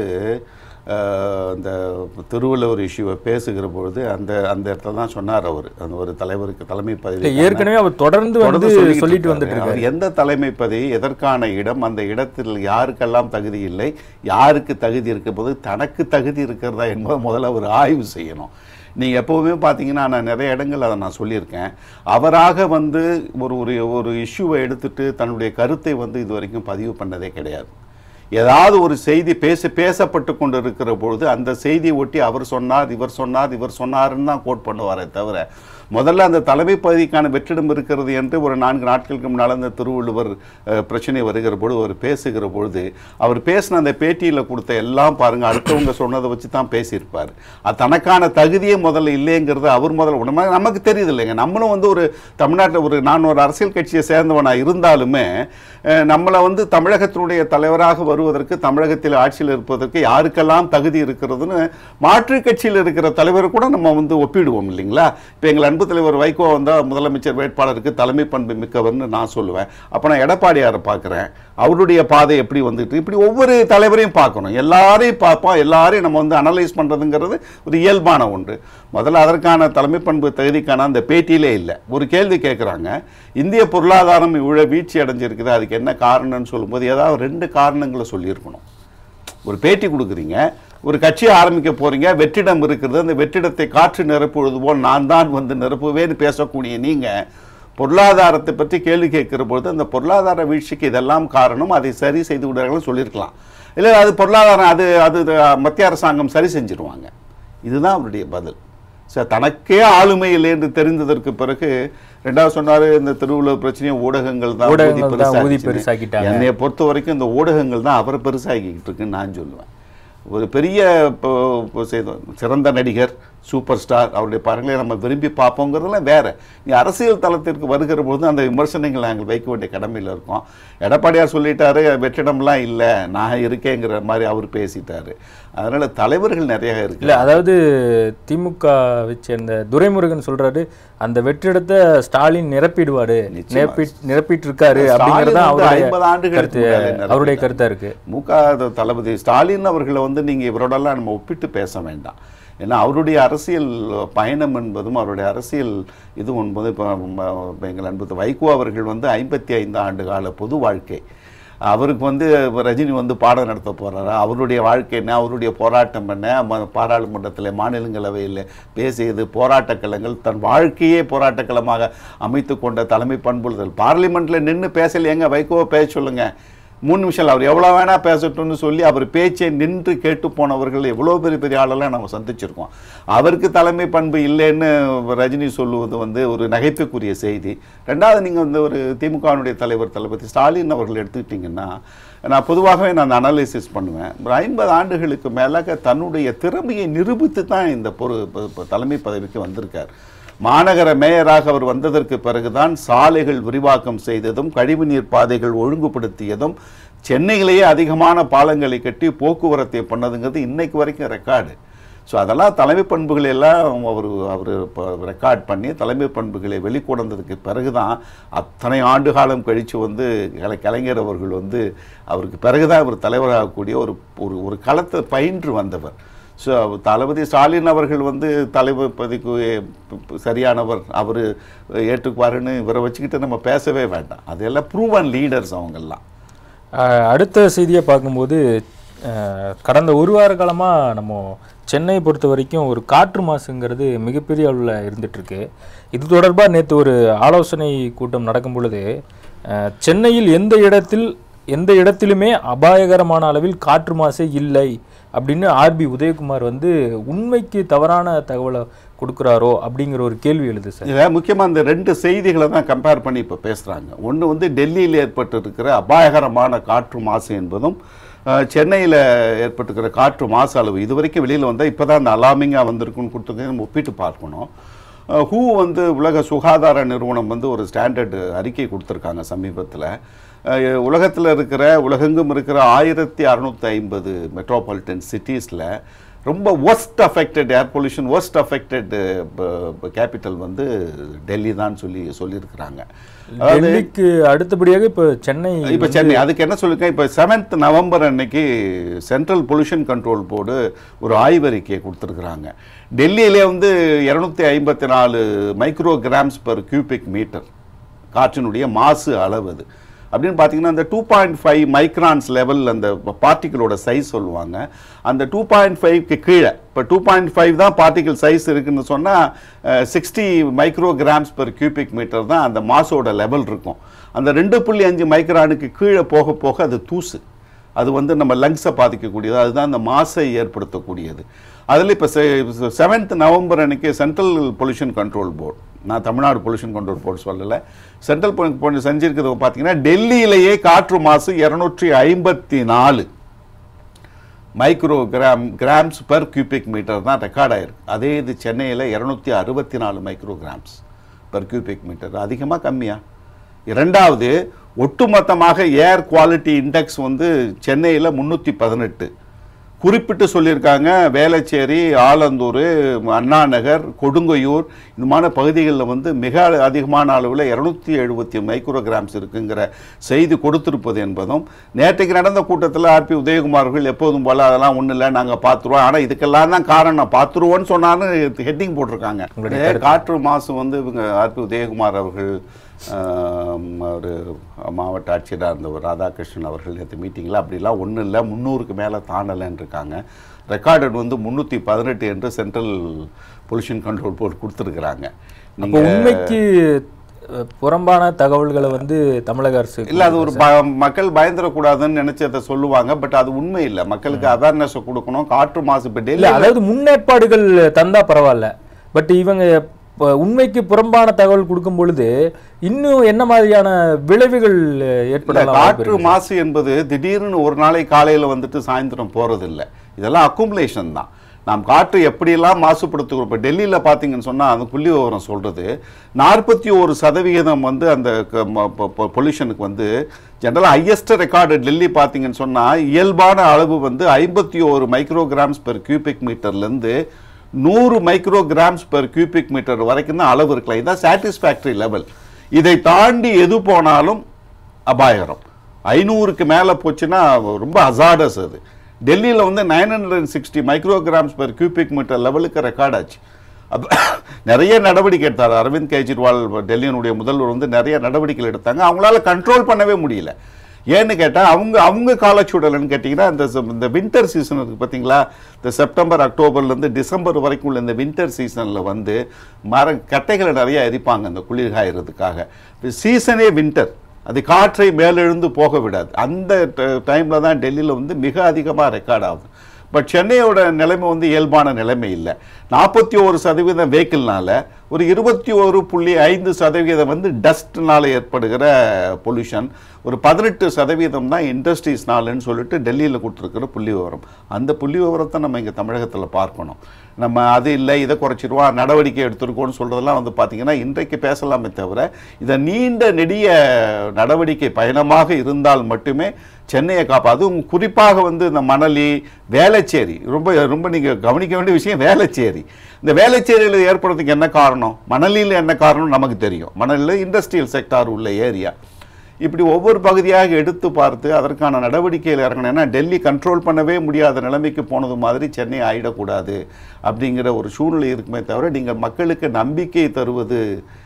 அஹ், இந்த திருவள்ளுவர் இஷ்யூவை பேசுகிற பொழுது அந்த அந்த இடத்துல தான் சொன்னார் அவர் அந்த ஒரு தலைவருக்கு தலைமை இல்லை, பதவி ஏற்கனவே அவர் தொடர்ந்து வந்து தொடர்ந்து சொல்லிட்டு சொல்லிட்டு இருக்காரு. வந்துட்டு இருக்காரு அவர் எந்த தலைமை பதவி எதற்கான இடம் அந்த இடத்தில் யாருக்கெல்லாம் தகுதி இல்லை யாருக்கு தகுதி இருக்க போது தனக்கு தகுதி இருக்கிறதா என்பதை முதல்ல அவர் ஆய்வு செய்யணும் நீங்கள் எப்போவுமே பார்த்தீங்கன்னா நான் நிறைய இடங்கள் அதை நான் சொல்லியிருக்கேன் அவராக வந்து ஒரு ஒரு ஒரு இஷ்யூவை எடுத்துட்டு தன்னுடைய கருத்தை வந்து இது வரைக்கும் பதிவு பண்ணதே கிடையாது ஏதாவது ஒரு செய்தி பேச பேசப்பட்டு கொண்டு இருக்கிற பொழுது அந்த செய்தியை ஒட்டி அவர் சொன்னார் இவர் சொன்னார் இவர் சொன்னாருன்னு தான் கோட் பண்ணுவாரே தவிர முதல்ல அந்த தலைமை பகுதிக்கான வெற்றிடம் இருக்கிறது என்று ஒரு நான்கு நாட்களுக்கு முன்னால் அந்த திருவள்ளுவர் அஹ், பிரச்சனை வருகிற பொழுது அவர் பேசுகிற பொழுது அவர் பேசின அந்த பேட்டியில் கொடுத்த எல்லாம் பாருங்க அடுத்தவங்க சொன்னதை வச்சு தான் பேசியிருப்பார் அது தனக்கான தகுதியே முதல்ல இல்லைங்கிறது அவர் முதல்ல உடனே நமக்கு தெரியுது இல்லைங்க நம்மளும் வந்து ஒரு தமிழ்நாட்டில் ஒரு நான் ஒரு அரசியல் கட்சியை சேர்ந்தவனாக இருந்தாலுமே அஹ், நம்மளை வந்து தமிழகத்தினுடைய தலைவராக வருவதற்கு தமிழகத்தில் ஆட்சியில் இருப்பதற்கு யாருக்கெல்லாம் தகுதி இருக்கிறதுன்னு மாற்றுக் கட்சியில் இருக்கிற தலைவரை கூட நம்ம வந்து ஒப்பிடுவோம் இல்லைங்களா இப்போ எங்கள் அன்பு தலைவர் வைகோ வந்தால் முதலமைச்சர் வேட்பாளருக்கு தலைமை பண்பு மிக்கவர்னு நான் சொல்லுவேன் அப்போ நான் எடப்பாடியாரை பார்க்குறேன் அவருடைய பாதை எப்படி வந்துட்டு இப்படி ஒவ்வொரு தலைவரையும் பார்க்கணும் எல்லாரையும் பார்ப்போம் எல்லாரையும் நம்ம வந்து அனலைஸ் பண்ணுறதுங்கிறது ஒரு இயல்பான ஒன்று முதல்ல அதற்கான தலைமை பண்பு தகுதிக்கான அந்த பேட்டியிலே இல்லை ஒரு கேள்வி கேட்குறாங்க இந்திய பொருளாதாரம் இவ்வளோ வீழ்ச்சி அடைஞ்சிருக்குது அதுக்கு என்ன காரணம்னு சொல்லும்போது ஏதாவது ரெண்டு காரணங்களை சொல்லியிருக்கணும் ஒரு பேட்டி கொடுக்குறீங்க ஒரு கட்சியை ஆரம்பிக்க போறீங்க வெற்றிடம் இருக்கிறது அந்த வெற்றிடத்தை காற்று நிரப்புவது போல் நான் தான் வந்து நிரப்புவேன்னு பேசக்கூடிய நீங்க பொருளாதாரத்தை பற்றி கேள்வி கேட்கிற பொழுது அந்த பொருளாதார வீழ்ச்சிக்கு இதெல்லாம் காரணம் அதை சரி செய்து விடுறாங்கன்னு சொல்லியிருக்கலாம் இல்லை அது பொருளாதாரம் அது அது மத்திய அரசாங்கம் சரி செஞ்சிருவாங்க இதுதான் அவருடைய பதில் சார் தனக்கே ஆளுமை இல்லை என்று தெரிந்ததற்கு பிறகு ரெண்டாவது சொன்னாரு இந்த திருவள்ளுவர் பிரச்சனையை ஊடகங்கள் தான் ஊதி ஊடகங்கள் தான் ஊதி பெருசாக்கிச்சுன்னு. பெருசாக்கிட்டாங்க. என்னைய பொறுத்த வரைக்கும் இந்த ஊடகங்கள் தான் அவரை பெருசாக்கிக்கிட்டு இருக்குன்னு நான் சொல்லுவேன் ஒரு பெரிய இப்போ இப்போ செய்த- சிறந்த நடிகர் சூப்பர் ஸ்டார் அவருடைய படங்களை நம்ம விரும்பி பார்ப்போங்கிறதெல்லாம் வேற நீ அரசியல் தளத்திற்கு வருகிற பொழுது அந்த விமர்சனங்கள் நாங்கள் வைக்க வேண்டிய கடமையில் இருக்கோம் எடப்பாடியார் சொல்லிட்டாரு வெற்றிடம்லாம் இல்லை நான் இருக்கேங்கிற மாதிரி அவர் பேசிட்டாரு அதனால தலைவர்கள் நிறைய இருக்கு இல்ல அதாவது திமுக சேர்ந்த துரைமுருகன் சொல்றாரு அந்த வெற்றிடத்தை ஸ்டாலின் நிரப்பிடுவாரு நிச்சயமா. நிரப்பி நிரப்பிட்டு இருக்காரு ஸ்டாலின் அப்படிங்கறது வந்து அவருடைய 50 ஆண்டுகளுக்கு கருத்து முன்னாலே நிரப்பிட்டார். அவருடைய கருத்தா இருக்கு மு க தளபதி ஸ்டாலின் அவர்களை வந்து நீங்க இவரோடலாம் நம்ம ஒப்பிட்டு பேச வேண்டாம் ஏன்னா அவருடைய அரசியல் பயணம் என்பதும் அவருடைய அரசியல் இது என்பது இப்போ எங்கள் அன்பு வைகோ அவர்கள் வந்து ஐம்பத்தி ஐந்து ஆண்டு கால பொது வாழ்க்கை அவருக்கு வந்து ரஜினி வந்து பாடம் நடத்த போறாரா அவருடைய வாழ்க்கை என்ன அவருடைய போராட்டம் என்ன ம- பாராளுமன்றத்தில் மாநிலங்களவையில் பேசியது போராட்டக் களங்கள் தன் வாழ்க்கையே போராட்டக் களமாக அமைத்து கொண்ட தலைமை பண்புறுதல் பார்லிமெண்ட்ல நின்று பேசலையேங்க வைகோவை பேச சொல்லுங்க மூணு நிமிஷம் அவர் எவ்வளோ வேணா பேசட்டும்னு சொல்லி அவர் பேச்சை நின்று கேட்டு போனவர்கள் எவ்வளோ பெரிய பெரிய ஆளெல்லாம் நம்ம சந்திச்சிருக்கோம் அவருக்கு தலைமை பண்பு இல்லைன்னு ரஜினி சொல்லுவது வந்து ஒரு நகைப்புக்குரிய செய்தி ரெண்டாவது நீங்கள் வந்து ஒரு திமுகவினுடைய தலைவர் தளபதி ஸ்டாலின் அவர்கள் எடுத்துக்கிட்டிங்கன்னா நான் பொதுவாகவே நான் அனலைசிஸ் பண்ணுவேன் ஒரு ஐம்பது ஆண்டுகளுக்கு மேலாக தன்னுடைய திறமையை நிரூபித்து தான் இந்த பொறு ப- ப- தலைமை பதவிக்கு வந்திருக்கார் மாநகர மேயராக அவர் வந்ததற்கு பிறகுதான் சாலைகள் விரிவாக்கம் செய்ததும் கழிவுநீர் பாதைகள் ஒழுங்குபடுத்தியதும் சென்னையிலேயே அதிகமான பாலங்களை கட்டி போக்குவரத்தை பண்ணதுங்கிறது இன்னைக்கு வரைக்கும் ரெக்கார்டு ஸோ அதெல்லாம் தலைமை பண்புகளை எல்லாம் அவர் அவர் ரெக்கார்ட் பண்ணி தலைமை பண்புகளை வெளிக்கொணர்ந்ததுக்கு பிறகு தான் அத்தனை ஆண்டு காலம் கழித்து வந்து கலை- கலைஞர் அவர்கள் வந்து அவருக்கு பிறகுதான் இவர் தலைவராகக்கூடிய ஒரு ஒரு ஒரு களத்தை பயின்று வந்தவர் ஸோ தளபதி ஸ்டாலின் அவர்கள் வந்து தலைவர் பதவிக்கு ப- ப- சரியானவர் அவர் ஏற்றுக்குவாருன்னு இவரை வச்சுக்கிட்டு நம்ம பேசவே வேண்டாம் அதெல்லாம் ப்ரூவன் லீடர்ஸ் அவங்கெல்லாம் அஹ், அடுத்த செய்தியை பார்க்கும்போது அஹ், கடந்த ஒரு வார காலமாக நம்ம சென்னையை பொறுத்த வரைக்கும் ஒரு காற்று மாசுங்கிறது மிகப்பெரிய அளவில் இருந்துட்டு இருக்கு இது தொடர்பாக நேற்று ஒரு ஆலோசனை கூட்டம் நடக்கும் பொழுது அஹ், சென்னையில் எந்த இடத்தில் எந்த இடத்திலுமே அபாயகரமான அளவில் காற்று மாசே இல்லை அப்படின்னு ஆர்பி உதயகுமார் வந்து உண்மைக்கு தவறான தகவலை கொடுக்குறாரோ அப்படிங்கிற ஒரு கேள்வி எழுது சார் இதில் முக்கியமாக இந்த ரெண்டு செய்திகளை தான் கம்பேர் பண்ணி இப்போ பேசுகிறாங்க ஒன்று வந்து டெல்லியில் ஏற்பட்டிருக்கிற அபாயகரமான காற்று மாசு என்பதும் சென்னையில் ஏற்பட்டிருக்கிற காற்று மாசு அளவு இது வரைக்கும் வெளியில் வந்தால் இப்போ தான் அந்த அலாமிங்காக வந்திருக்குன்னு கொடுத்துருக்க நம்ம ஒப்பிட்டு பார்க்கணும் ஹூ வந்து உலக சுகாதார நிறுவனம் வந்து ஒரு ஸ்டாண்டர்ட் அறிக்கை கொடுத்துருக்காங்க சமீபத்தில் உலகத்தில் இருக்கிற உலகெங்கும் இருக்கிற ஆயிரத்தி அறநூற்றி ஐம்பது மெட்ரோபாலிட்டன் சிட்டிஸில் ரொம்ப worst affected air pollution worst affected capital வந்து டெல்லி தான் சொல்லி சொல்லியிருக்கிறாங்க டெல்லிக்கு அடுத்தபடியாக இப்போ சென்னை இப்போ சென்னை அதுக்கு என்ன சொல்லிருக்கேன் இப்போ செவன்த் நவம்பர் அன்னைக்கு சென்ட்ரல் பொல்யூஷன் கண்ட்ரோல் போர்டு ஒரு ஆய்வறிக்கையை கொடுத்துருக்குறாங்க டெல்லியிலே வந்து இரநூத்தி ஐம்பத்தி நாலு micro micrograms per cubic metre காற்றினுடைய மாசு அளவு அது அப்படின்னு பார்த்தீங்கன்னா அந்த two point five microns level அந்த பார்ட்டிகளோட சைஸ் சொல்லுவாங்க அந்த டூ பாயிண்ட் ஃபைவ்க்கு கீழே இப்போ டூ பாயிண்ட் ஃபைவ் தான் பார்ட்டிகல் சைஸ் இருக்குன்னு சொன்னால் sixty micro grams per cubic metre தான் அந்த மாசோட லெவல் இருக்கும் அந்த ரெண்டு புள்ளி அஞ்சு மைக்ரானுக்கு கீழே போக போக அது தூசு அது வந்து நம்ம லங்ஸை பாதிக்கக்கூடியது அதுதான் அந்த மாசை ஏற்படுத்தக்கூடியது அதில் இப்போ செவன்த் நவம்பர் அன்னைக்கு சென்ட்ரல் பொல்யூஷன் கண்ட்ரோல் போர்டு நான் தமிழ்நாடு பொல்யூஷன் கண்ட்ரோல் போர்டு சொல்லலை சென்ட்ரல் பொல்யூஷன் செஞ்சிருக்கிறது பார்த்தீங்கன்னா டெல்லியிலேயே காற்று மாசு இரநூற்றி ஐம்பத்தி நாலு micro gram grams per cubic metre தான் ரெக்கார்ட் ஆயிருக்கு அதே இது சென்னையில் இரநூத்தி அறுபத்தி நாலு micro grams per cubic metre அதிகமாக கம்மியா இரண்டாவது ஒட்டுமொத்தமாக ஏர் குவாலிட்டி இண்டெக்ஸ் வந்து சென்னையில் முந்நூற்றி பதினெட்டு குறிப்பிட்டு சொல்லியிருக்காங்க வேளச்சேரி ஆலந்தூர் அண்ணா நகர் கொடுங்கையூர் இந்த மாதிரி பகுதிகளில் வந்து மிக அதிகமான அளவில் இரநூத்தி எழுபத்தி மைக்ரோகிராம்ஸ் இருக்குங்கிற செய்தி கொடுத்திருப்பது என்பதும் நேற்றைக்கு நடந்த கூட்டத்தில் ஆர்பி உதயகுமார் அவர்கள் எப்போதும் போல அதெல்லாம் ஒன்றும் இல்லை நாங்கள் பார்த்துருவோம் ஆனால் இதுக்கெல்லாம் தான் காரணம் பார்த்துருவோன்னு சொன்னாலும் ஹெட்டிங் போட்டிருக்காங்க காற்று மாசு வந்து இவங்க ஆர்பி உதயகுமார் அவர்கள் ஒரு மாவட்ட ஆட்சியராக இருந்தவர் ராதாகிருஷ்ணன் அவர்கள் நேற்று மீட்டிங்கில் அப்படிலாம் ஒன்றும் இல்லை முந்நூறுக்கு மேலே தாண்டலைன்னு இருக்காங்க ரெக்கார்டட் வந்து முந்நூற்றி பதினெட்டு என்று சென்ட்ரல் பொல்யூஷன் கண்ட்ரோல் போர்டு கொடுத்துருக்குறாங்க அப்போ உண்மைக்கு அஹ், புறம்பான தகவல்களை வந்து தமிழக அரசு இல்லை அது ஒரு ப மக்கள் பயந்துடக்கூடாதுன்னு நினைச்சு அதை சொல்லுவாங்க பட் அது உண்மை இல்லை மக்களுக்கு அவேர்னஸ் கொடுக்கணும் காற்று மாசு இப்போ இல்ல டெல்லி அதாவது முன்னேற்பாடுகள் தந்தா பரவாயில்ல பட் இவங்க இப்ப உண்மைக்கு புறம்பான தகவல் கொடுக்கும் பொழுது இன்னும் என்ன மாதிரியான விளைவுகள் இல்ல, ஏற்படலாம் காற்று மாசு என்பது திடீர்னு ஒரு நாளை காலையில வந்துட்டு சாயந்தரம் போறது இல்ல இதெல்லாம் அக்குமுலேஷன் தான் நாம் காற்று எப்படியெல்லாம் மாசுபடுத்துகிறோம் இப்போ டெல்லியில் பார்த்தீங்கன்னு சொன்னால் அந்த புள்ளி விவரம் சொல்கிறது நாற்பத்தி ஒரு சதவிகிதம் வந்து அந்த பொல்யூஷனுக்கு வந்து ஜென்ரலாக ஹையஸ்ட் ரெக்கார்டு டெல்லி பார்த்தீங்கன்னு சொன்னால் இயல்பான அளவு வந்து ஐம்பத்தி ஒரு மைக்ரோகிராம்ஸ் பெர் கியூபிக் மீட்டர்லேருந்து நூறு மைக்ரோகிராம்ஸ் பெர் கியூபிக் மீட்டர் வரைக்கும் தான் அளவு இருக்கலாம் இதுதான் சாட்டிஸ்ஃபேக்டரி லெவல் இதை தாண்டி எது போனாலும் அபாயகரம் ஐநூறுக்கு மேலே போச்சுன்னா ரொம்ப அசாடஸ் அது டெல்லியில் வந்து nine hundred and sixty micrograms per cubic metre லெவலுக்கு ரெக்கார்ட் ஆச்சு அப்ப நிறைய நடவடிக்கை எடுத்தார் அரவிந்த் கெஜ்ரிவால் டெல்லியினுடைய முதல்வர் வந்து நிறைய நடவடிக்கைகள் எடுத்தாங்க அவங்களால கண்ட்ரோல் பண்ணவே முடியல ஏன்னு கேட்டால் அவங்க அவங்க காலச்சூழல்னு கேட்டிங்கன்னா இந்த ச- இந்த வின்டர் சீசன் இருக்குது பார்த்தீங்களா இந்த செப்டம்பர் அக்டோபர்லேருந்து டிசம்பர் வரைக்கும் உள்ள இந்த வின்டர் சீசனில் வந்து மர கட்டைகளை நிறைய எரிப்பாங்க இந்த குளிர் காயறதுக்காக சீசனே வின்டர் அது காற்றை மேலெழுந்து போக விடாது அந்த டைமில் தான் டெல்லியில் வந்து மிக அதிகமாக ரெக்கார்ட் ஆகுது பட் சென்னையோட நிலைமை வந்து இயல்பான நிலைமை இல்லை நாற்பத்தி ஒரு சதவீதம் வெஹிக்கிள்னால ஒரு இருபத்தி ஒரு புள்ளி ஐந்து சதவீதம் வந்து டஸ்ட்னால ஏற்படுகிற பொல்யூஷன் ஒரு பதினெட்டு சதவீதம் தான் இண்டஸ்ட்ரீஸ்னாலன்னு சொல்லிட்டு டெல்லியில் கொடுத்துருக்கிற புள்ளி விவரம் அந்த புள்ளி விவரத்தை நம்ம இங்கே தமிழகத்தில் பார்க்கணும் நம்ம அது இல்லை இதை குறைச்சிருவோம் நடவடிக்கை எடுத்திருக்கோம்னு சொல்கிறதெல்லாம் வந்து பார்த்திங்கன்னா இன்றைக்கு பேசலாமே தவிர இதை நீண்ட நெடிய நடவடிக்கை பயணமாக இருந்தால் மட்டுமே சென்னையை காப்பா அதுவும் குறிப்பாக வந்து இந்த மணலி வேளச்சேரி ரொம்ப ரொம்ப நீங்கள் கவனிக்க வேண்டிய விஷயம் வேளச்சேரி இந்த வேளச்சேரியில் ஏற்படுறதுக்கு என்ன காரணம் மணலியில் என்ன காரணம் நமக்கு தெரியும் மணலில் இண்டஸ்ட்ரியல் செக்டார் உள்ள ஏரியா இப்படி ஒவ்வொரு பகுதியாக எடுத்து பார்த்து அதற்கான நடவடிக்கையில் இறங்கணும் ஏன்னா டெல்லி கண்ட்ரோல் பண்ணவே முடியாத நிலைமைக்கு போனது மாதிரி சென்னை ஆயிடக்கூடாது அப்படிங்கிற ஒரு சூழ்நிலை இருக்குமே தவிர நீங்கள் மக்களுக்கு நம்பிக்கை தருவது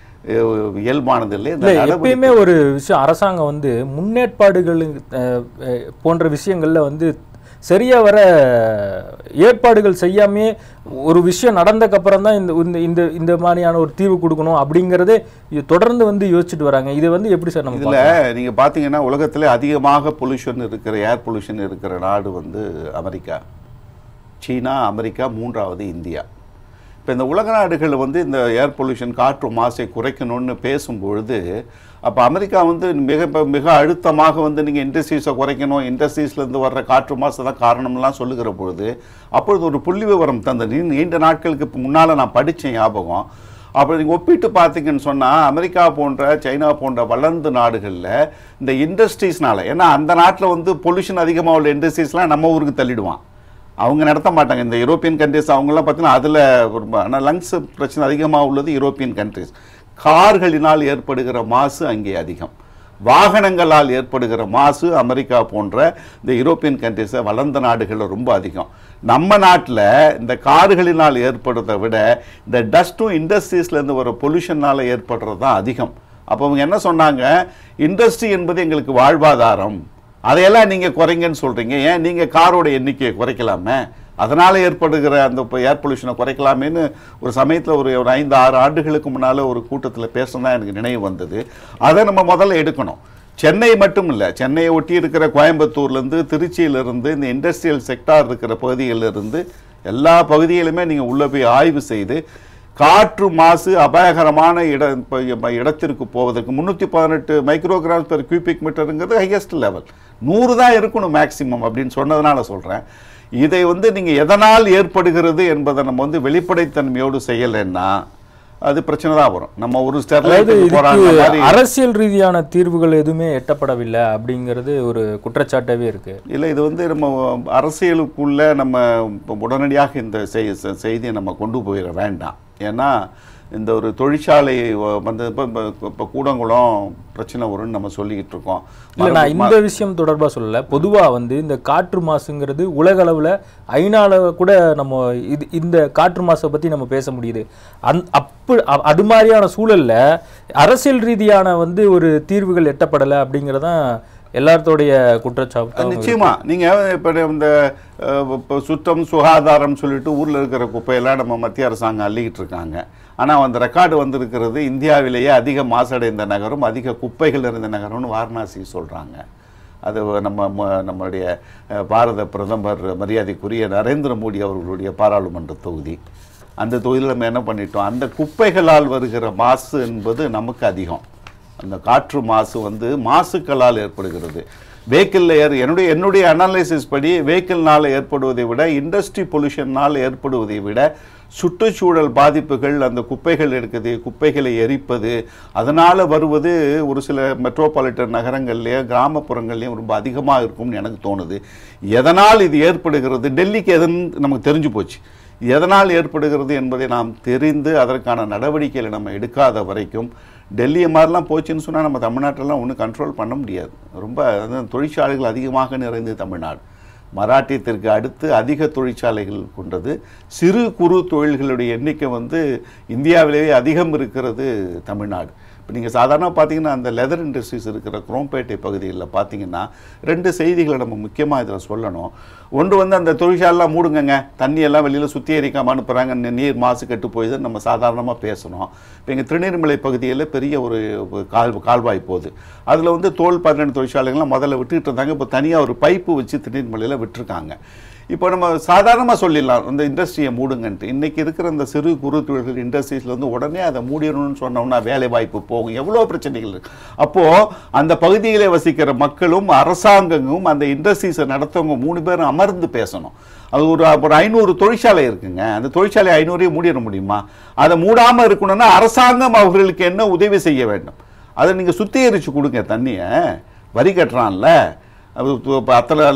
அஹ், இயல்பானது இல்லை இந்த இல்ல நடவடிக்கை எப்பயுமே ஒரு விஷயம் அரசாங்கம் வந்து முன்னேற்பாடுகள் அஹ், அஹ், போன்ற விஷயங்கள்ல வந்து சரியா வர ஏற்பாடுகள் செய்யாமே ஒரு விஷயம் நடந்தக்கு அப்புறம் தான் இந்த இந்த- இந்த இந்த மாதிரியான ஒரு தீர்வு கொடுக்கணும் அப்படிங்கறதே இது தொடர்ந்து வந்து யோசிச்சுட்டு வராங்க இது வந்து எப்படி சார் நம்ம இதுல நீங்க பாத்தீங்கன்னா உலகத்திலே அதிகமாக பொல்யூஷன் இருக்கிற ஏர் பொல்யூஷன் இருக்கிற நாடு வந்து அமெரிக்கா சீனா அமெரிக்கா மூன்றாவது இந்தியா இப்போ இந்த உலக நாடுகள் வந்து இந்த ஏர் பொல்யூஷன் காற்று மாசை குறைக்கணும்னு பேசும்பொழுது அப்போ அமெரிக்கா வந்து மிக மிக அழுத்தமாக வந்து நீங்கள் இண்டஸ்ட்ரீஸை குறைக்கணும் இண்டஸ்ட்ரீஸ்லேருந்து வர்ற காற்று மாசு தான் காரணம்லாம் சொல்லுகிற பொழுது அப்பொழுது ஒரு புள்ளி விவரம் தந்த நீ- நீண்ட நாட்களுக்கு முன்னால் நான் படித்த ஞாபகம் அப்போ நீங்கள் ஒப்பிட்டு பார்த்தீங்கன்னு சொன்னால் அமெரிக்கா போன்ற சைனா போன்ற வளர்ந்த நாடுகளில் இந்த இண்டஸ்ட்ரீஸ்னால ஏன்னா அந்த நாட்டில் வந்து பொல்யூஷன் அதிகமாக உள்ள இண்டஸ்ட்ரீஸ்லாம் நம்ம ஊருக்கு தள்ளிடுவான் அவங்க நடத்த மாட்டாங்க இந்த யூரோப்பியன் கண்ட்ரிஸ் அவங்கெல்லாம் பார்த்தீங்கன்னா அதில் ஆனால் லங்ஸ் பிரச்சனை அதிகமாக உள்ளது யூரோப்பியன் கண்ட்ரிஸ் கார்களினால் ஏற்படுகிற மாசு அங்கே அதிகம் வாகனங்களால் ஏற்படுகிற மாசு அமெரிக்கா போன்ற இந்த யூரோப்பியன் கண்ட்ரிஸை வளர்ந்த நாடுகளில் ரொம்ப அதிகம் நம்ம நாட்டில் இந்த கார்களினால் ஏற்படுறதை விட இந்த டஸ்ட்டும் இண்டஸ்ட்ரீஸ்லேருந்து வர பொல்யூஷனால் ஏற்படுறது தான் அதிகம் அப்போ அவங்க என்ன சொன்னாங்க இண்டஸ்ட்ரி என்பது எங்களுக்கு வாழ்வாதாரம் அதையெல்லாம் நீங்கள் குறைங்கன்னு சொல்கிறீங்க ஏன் நீங்கள் காரோட எண்ணிக்கையை குறைக்கலாமே அதனால் ஏற்படுகிற அந்த இப்போ ஏர் பொல்யூஷனை குறைக்கலாமேன்னு ஒரு சமயத்தில் ஒரு ஒரு ஐந்து ஆறு ஆண்டுகளுக்கு முன்னால் ஒரு கூட்டத்தில் பேசணும் எனக்கு நினைவு வந்தது அதை நம்ம முதல்ல எடுக்கணும் சென்னை மட்டும் இல்லை சென்னையை ஒட்டி இருக்கிற கோயம்புத்தூர்லேருந்து திருச்சியிலிருந்து இந்த இண்டஸ்ட்ரியல் செக்டார் இருக்கிற பகுதிகளிலிருந்து எல்லா பகுதியிலுமே நீங்கள் உள்ளே போய் ஆய்வு செய்து காற்று மாசு அபாயகரமான இட இப்ப- இப்ப இடத்திற்கு போவதற்கு முந்நூற்றி பதினெட்டு மைக்ரோகிராம் பெர் கியூபிக் மீட்டருங்கிறது ஹையஸ்ட் லெவல் நூறு தான் இருக்கணும் மேக்சிமம் அப்படின்னு சொன்னதுனால சொல்கிறேன் இதை வந்து நீங்கள் எதனால் ஏற்படுகிறது என்பதை நம்ம வந்து வெளிப்படைத்தன்மையோடு செய்யலைன்னா அது பிரச்சனை தான் வரும் நம்ம ஒரு அதாவது ஸ்டெர்லைட் போகிறாங்க இதுக்கு மாதிரி அரசியல் ரீதியான தீர்வுகள் எதுவுமே எட்டப்படவில்லை அப்படிங்கிறது ஒரு குற்றச்சாட்டாவே இருக்கு இல்லை இது வந்து நம்ம அரசியலுக்குள்ள நம்ம இப்ப உடனடியாக இந்த செய்- செ- செய்தியை நம்ம கொண்டு போயிட வேண்டாம் ஏன்னா இந்த ஒரு தொழிற்சாலை வ- வந்து இப்போ இப்போ கூடங்குளம் பிரச்சனை வரும்னு நம்ம சொல்லிக்கிட்டு இருக்கோம் இல்ல நான் இந்த விஷயம் தொடர்பா சொல்லல பொதுவா வந்து இந்த காற்று மாசுங்கிறது உலக அளவுல ஐநால கூட நம்ம இது இந்த காற்று மாசை பத்தி நம்ம பேச முடியுது அந் அப்ப அ- அது மாதிரியான சூழல்ல அரசியல் ரீதியான வந்து ஒரு தீர்வுகள் எட்டப்படலை அப்படிங்கறதான் எல்லாத்தோடைய குற்றச்சாட்டு நிச்சயமா நீங்க இப்போ இந்த அஹ், இப்போ சுத்தம் சுகாதாரம் சொல்லிட்டு ஊர்ல இருக்கிற குப்பையெல்லாம் நம்ம மத்திய அரசாங்கம் அள்ளிக்கிட்டு இருக்காங்க ஆனா அந்த ரெக்கார்டு வந்திருக்கிறது இந்தியாவிலேயே அதிக மாசடைந்த நகரம் அதிக குப்பைகள் இருந்த நகரம்னு வாரணாசி சொல்றாங்க அது நம்ம ம- நம்மளுடைய அஹ், பாரத பிரதமர் மரியாதைக்குரிய நரேந்திர மோடி அவர்களுடைய பாராளுமன்ற தொகுதி அந்த தொகுதியில் நம்ம என்ன பண்ணிட்டோம் அந்த குப்பைகளால் வருகிற மாசு என்பது நமக்கு அதிகம் அந்த காற்று மாசு வந்து மாசுக்களால் ஏற்படுகிறது வெஹிக்கிள் ஏர் என்னுடைய என்னுடைய அனாலிசிஸ் படி வெஹிக்கிள்னால் ஏற்படுவதை விட இண்டஸ்ட்ரி பொல்யூஷன்னால் ஏற்படுவதை விட சுற்றுச்சூழல் பாதிப்புகள் அந்த குப்பைகள் இருக்குது குப்பைகளை எரிப்பது அதனால் வருவது ஒரு சில மெட்ரோபாலிட்டன் நகரங்கள்லேயும் கிராமப்புறங்கள்லேயும் ரொம்ப அதிகமாக இருக்கும்னு எனக்கு தோணுது எதனால் இது ஏற்படுகிறது டெல்லிக்கு எதுன்னு நமக்கு தெரிஞ்சு போச்சு எதனால் ஏற்படுகிறது என்பதை நாம் தெரிந்து அதற்கான நடவடிக்கைகளை நம்ம எடுக்காத வரைக்கும் டெல்லியை மாதிரிலாம் போச்சுன்னு சொன்னால் நம்ம தமிழ்நாட்டிலலாம் ஒன்றும் கண்ட்ரோல் பண்ண முடியாது ரொம்ப அதான் தொழிற்சாலைகள் அதிகமாக நிறைந்த தமிழ்நாடு மராட்டியத்திற்கு அடுத்து அதிக தொழிற்சாலைகள் கொண்டது சிறு குறு தொழில்களுடைய எண்ணிக்கை வந்து இந்தியாவிலேயே அதிகம் இருக்கிறது தமிழ்நாடு இப்போ நீங்கள் சாதாரணமாக பார்த்தீங்கன்னா அந்த லெதர் இண்டஸ்ட்ரீஸ் இருக்கிற குரோம்பேட்டை பகுதிகளில் பார்த்தீங்கன்னா ரெண்டு செய்திகளை நம்ம முக்கியமாக இதில் சொல்லணும் ஒன்று வந்து அந்த தொழிற்சாலைலாம் மூடுங்கங்க தண்ணியெல்லாம் வெளியில் சுத்திகரிக்காம அனுப்புகிறாங்க நி- நீர் மாசு கெட்டு போயிடுது நம்ம சாதாரணமாக பேசணும் இப்போ எங்கள் திருநீர்மலை பகுதியில் பெரிய ஒரு கால் கால்வாய் போகுது அதில் வந்து தோல் பதினெண்டு தொழிற்சாலைகள்லாம் முதல்ல விட்டுக்கிட்டு இருந்தாங்க இப்போ தனியாக ஒரு பைப்பு வச்சு திருநீர்மலையில் விட்டுருக்காங்க இப்போ நம்ம சாதாரணமாக சொல்லிடலாம் இந்த இண்டஸ்ட்ரியை மூடுங்கன்ட்டு இன்னைக்கு இருக்கிற இந்த சிறு குறு தொழில்கள் இண்டஸ்ட்ரீஸில் வந்து உடனே அதை மூடிடணும்னு சொன்னோம்னா வேலை வாய்ப்பு போகும் எவ்வளோ பிரச்சனைகள் இருக்கு அப்போது அந்த பகுதியிலே வசிக்கிற மக்களும் அரசாங்கமும் அந்த இண்டஸ்ட்ரீஸை நடத்தவங்க மூணு பேரும் அமர்ந்து பேசணும் அது ஒரு ஒரு ஐநூறு தொழிற்சாலை இருக்குங்க அந்த தொழிற்சாலை ஐநூறையும் மூடிட முடியுமா அதை மூடாமல் இருக்கணும்னா அரசாங்கம் அவர்களுக்கு என்ன உதவி செய்ய வேண்டும் அதை நீங்கள் சுத்திகரித்து கொடுங்க தண்ணியை வரி கட்டுறான்ல அது இப்போ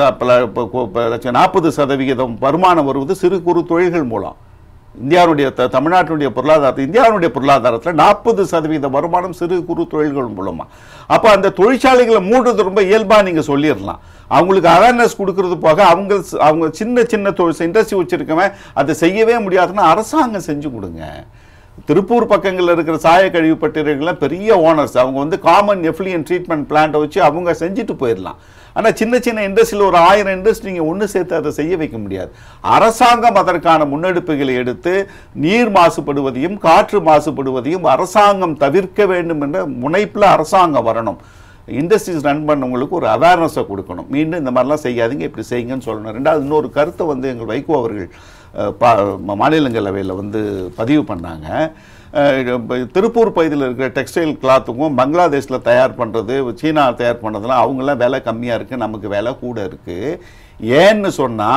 அத்தனை நாற்பது சதவிகிதம் வருமானம் வருவது சிறு குறு தொழில்கள் மூலம் இந்தியாவுடைய த தமிழ்நாட்டினுடைய பொருளாதாரத்தை இந்தியாவுடைய பொருளாதாரத்தில் நாற்பது சதவீத வருமானம் சிறு குறு தொழில்கள் மூலமா அப்போ அந்த தொழிற்சாலைகளை மூடுறது ரொம்ப இயல்பாக நீங்கள் சொல்லிடலாம் அவங்களுக்கு அவேர்னஸ் கொடுக்கறது போக அவங்க ஸ்- அவங்க சின்ன சின்ன தொழில் இண்டஸ்ட்ரி வச்சிருக்கவன் அதை செய்யவே முடியாதுன்னா அரசாங்கம் செஞ்சு கொடுங்க திருப்பூர் பக்கங்களில் இருக்கிற சாய கழிவு பட்டியல்கள்லாம் பெரிய ஓனர்ஸ் அவங்க வந்து காமன் எஃப்ளியன் ட்ரீட்மெண்ட் பிளான்ட்டை வச்சு அவங்க செஞ்சுட்டு போயிடலாம் ஆனால் சின்ன சின்ன இண்டஸ்ட்ரியில் ஒரு ஆயிரம் இண்டஸ்ட்ரி நீங்கள் ஒன்று சேர்த்து அதை செய்ய வைக்க முடியாது அரசாங்கம் அதற்கான முன்னெடுப்புகளை எடுத்து நீர் மாசுபடுவதையும் காற்று மாசுபடுவதையும் அரசாங்கம் தவிர்க்க வேண்டும் என்ற முனைப்பில் அரசாங்கம் வரணும் இண்டஸ்ட்ரீஸ் ரன் பண்ணவங்களுக்கு ஒரு அவேர்னஸை கொடுக்கணும் மீண்டும் இந்த மாதிரிலாம் செய்யாதீங்க இப்படி செய்யுங்கன்னு சொல்லணும் ரெண்டாவது இன்னொரு கருத்தை வந்து எங்கள் வைகோ அவர்கள் அஹ், பா ம- மாநிலங்களவையில் வந்து பதிவு பண்ணாங்க அஹ், இப்ப திருப்பூர் பகுதியில் இருக்கிற டெக்ஸ்டைல் கிளாத்துக்கும் பங்களாதேஷில் தயார் பண்ணுறது சீனா தயார் பண்ணுறதுலாம் அவங்களாம் விலை கம்மியாக இருக்குது நமக்கு விலை கூட இருக்குது ஏன்னு சொன்னால்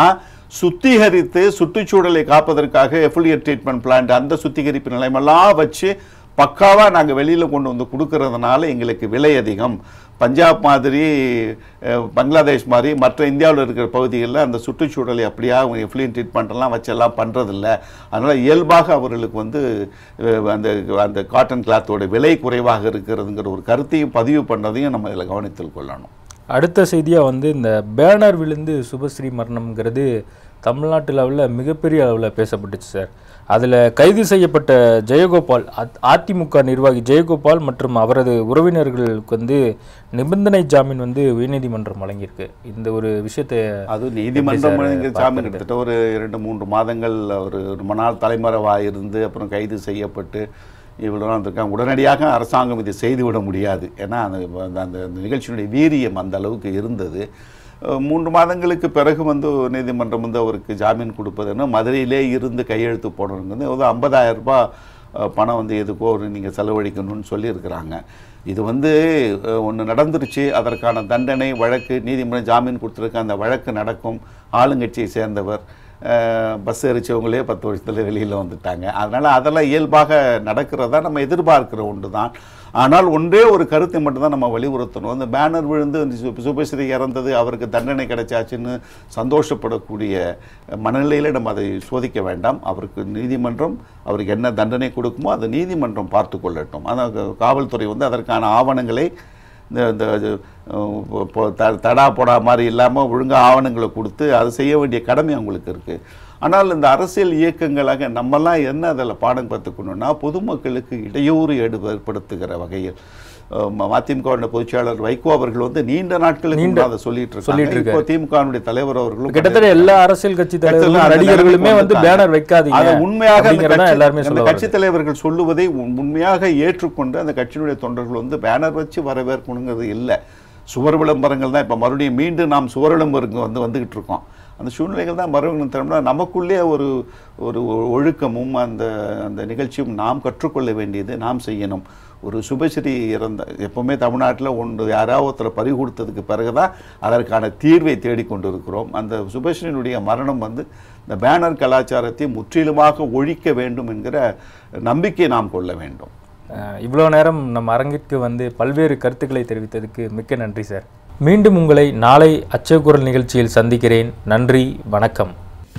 சுத்திகரித்து சுற்றுச்சூழலை காப்பதற்காக எஃபுலியட் ட்ரீட்மெண்ட் பிளான்ட் அந்த சுத்திகரிப்பு நிலையமெல்லாம் வச்சு பக்காவாக நாங்கள் வெளியில் கொண்டு வந்து கொடுக்கறதுனால எங்களுக்கு விலை அதிகம் பஞ்சாப் மாதிரி அஹ், பங்களாதேஷ் மாதிரி மற்ற இந்தியாவில் இருக்கிற பகுதிகளில் அந்த சுற்றுச்சூழலை அப்படியே அவங்க எஃப்ளியன் ட்ரீட்மெண்ட்லாம் வச்செல்லாம் பண்ணுறதில்ல அதனால் இயல்பாக அவர்களுக்கு வந்து அஹ், அந்த அந்த காட்டன் கிளாத்தோட விலை குறைவாக இருக்கிறதுங்கிற ஒரு கருத்தையும் பதிவு பண்ணதையும் நம்ம இதில் கவனித்துக் கொள்ளணும் அடுத்த செய்தியாக வந்து இந்த பேனர் விழுந்து சுபஸ்ரீ மரணம்ங்கிறது தமிழ்நாட்டு லெவலில் மிகப்பெரிய அளவில் பேசப்பட்டுச்சு சார் அதில் கைது செய்யப்பட்ட ஜெயகோபால் அத்- அதிமுக நிர்வாகி ஜெயகோபால் மற்றும் அவரது உறவினர்களுக்கு வந்து நிபந்தனை ஜாமீன் வந்து உயர்நீதிமன்றம் வழங்கியிருக்கு இந்த ஒரு விஷயத்தை அது நீதிமன்றம் சார் இங்கே ஜாமீன் கிட்டத்தட்ட ஒரு இரண்டு மூன்று மாதங்கள் ஒரு ரொம்ப நாள் தலைமறைவாக இருந்து அப்புறம் கைது செய்யப்பட்டு இவ்வளோ நாள் இருக்காங்க உடனடியாக அரசாங்கம் இதை செய்துவிட முடியாது ஏன்னா அந்த அந்த- அந்த நிகழ்ச்சியினுடைய வீரியம் அந்த அளவுக்கு இருந்தது அஹ் மூன்று மாதங்களுக்கு பிறகு வந்து நீதிமன்றம் வந்து அவருக்கு ஜாமீன் கொடுப்பதுன்னா மதுரையிலே இருந்து கையெழுத்து போடணுங்கிறது ஒரு ஐம்பதாயிரம் ரூபாய் அஹ், பணம் வந்து எதுக்கோ ஒரு நீங்கள் செலவழிக்கணும்னு சொல்லியிருக்கிறாங்க இது வந்து ஒன்று நடந்துருச்சு அதற்கான தண்டனை வழக்கு நீதிமன்றம் ஜாமீன் கொடுத்துருக்க அந்த வழக்கு நடக்கும் ஆளுங்கட்சியை சேர்ந்தவர் அஹ், பஸ் எரிச்சவங்களே பத்து வருஷத்தில் வெளியில் வந்துட்டாங்க அதனால் அதெல்லாம் இயல்பாக நடக்கிறதா நம்ம எதிர்பார்க்கிற ஒன்று தான் ஆனால் ஒன்றே ஒரு கருத்தை மட்டும்தான் நம்ம வலியுறுத்தணும் அந்த பேனர் விழுந்து இந்த சு- சுபஸ்ரீ இறந்தது அவருக்கு தண்டனை கிடைச்சாச்சுன்னு சந்தோஷப்படக்கூடிய மனநிலையில் நம்ம அதை சோதிக்க வேண்டாம் அவருக்கு நீதிமன்றம் அவருக்கு என்ன தண்டனை கொடுக்குமோ அதை நீதிமன்றம் பார்த்து கொள்ளட்டும் ஆனால் காவல்துறை வந்து அதற்கான ஆவணங்களை இந்த இந்த இது, அஹ், இப்போ த- தடா போடா மாதிரி இல்லாமல் ஒழுங்கா ஆவணங்களை கொடுத்து அது செய்ய வேண்டிய கடமை அவங்களுக்கு இருக்குது ஆனால் இந்த அரசியல் இயக்கங்களாக நம்மலாம் என்ன அதில் பாடம் கற்றுக்கணும்னா பொதுமக்களுக்கு இடையூறு ஏடு ஏற்படுத்துகிற வகையில் அஹ், ம- மதிமுகவுடைய பொதுச்செயலாளர் வைகோ அவர்கள் வந்து நீண்ட நாட்களுக்கு முன்னாடி அதை சொல்லிட்டு சொல்லிட்டு இருக்காங்க இப்போ திமுகவுடைய தலைவர் அவர்களும் கிட்டத்தட்ட எல்லா அரசியல் கட்சி தலைவர்களும் அந்த நடிகர்களுமே நிலைமைக்கு வந்து வந்துட்டாங்க. பேனர் வைக்காதீங்க அதை உண்மையாக அந்த அப்படிங்கிறத கட்சி- எல்லாருமே அந்த சொல்ல கட்சி தலைவர்கள் சொல்லுவதை உண்- உண்மையாக ஏற்றுக்கொண்டு அந்த கட்சியினுடைய தொண்டர்கள் வந்து பேனர் வச்சு வரவேற்கணுங்கிறது இல்லை சுவர் விளம்பரங்கள் தான் இப்போ மறுபடியும் மீண்டும் நாம் சுவர் விளம்பரங்க வந்து வந்துகிட்டு இருக்கோம் அந்த சூழ்நிலைகள் தான் மறுபடியும் தரணும்னா நமக்குள்ளே ஒரு ஒரு ஒழுக்கமும் அந்த அந்த நிகழ்ச்சியும் நாம் கற்றுக்கொள்ள வேண்டியது நாம் செய்யணும் ஒரு சுபஸ்ரீ இறந்த எப்பவுமே தமிழ்நாட்டில் ஒன்று யாராவது ஒருத்தரை பறி கொடுத்ததுக்கு பிறகுதான் அதற்கான தீர்வை தேடிக்கொண்டு இருக்கிறோம் அந்த சுபஸ்ரீனுடைய மரணம் வந்து இந்த பேனர் கலாச்சாரத்தை முற்றிலுமாக ஒழிக்க வேண்டும் என்கிற நம்பிக்கை நாம் கொள்ள வேண்டும் அஹ் இவ்வளோ நேரம் நம்ம அரங்கிற்கு வந்து பல்வேறு கருத்துக்களை தெரிவித்ததுக்கு மிக்க நன்றி சார் மீண்டும் உங்களை நாளை அச்சகுரல் நிகழ்ச்சியில் சந்திக்கிறேன் நன்றி வணக்கம்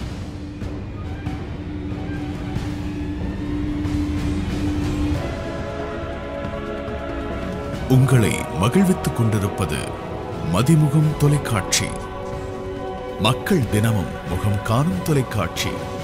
உங்களை மகிழ்வித்துக் கொண்டிருப்பது மதிமுகம் தொலைக்காட்சி மக்கள் தினமும் முகம் காணும் தொலைக்காட்சி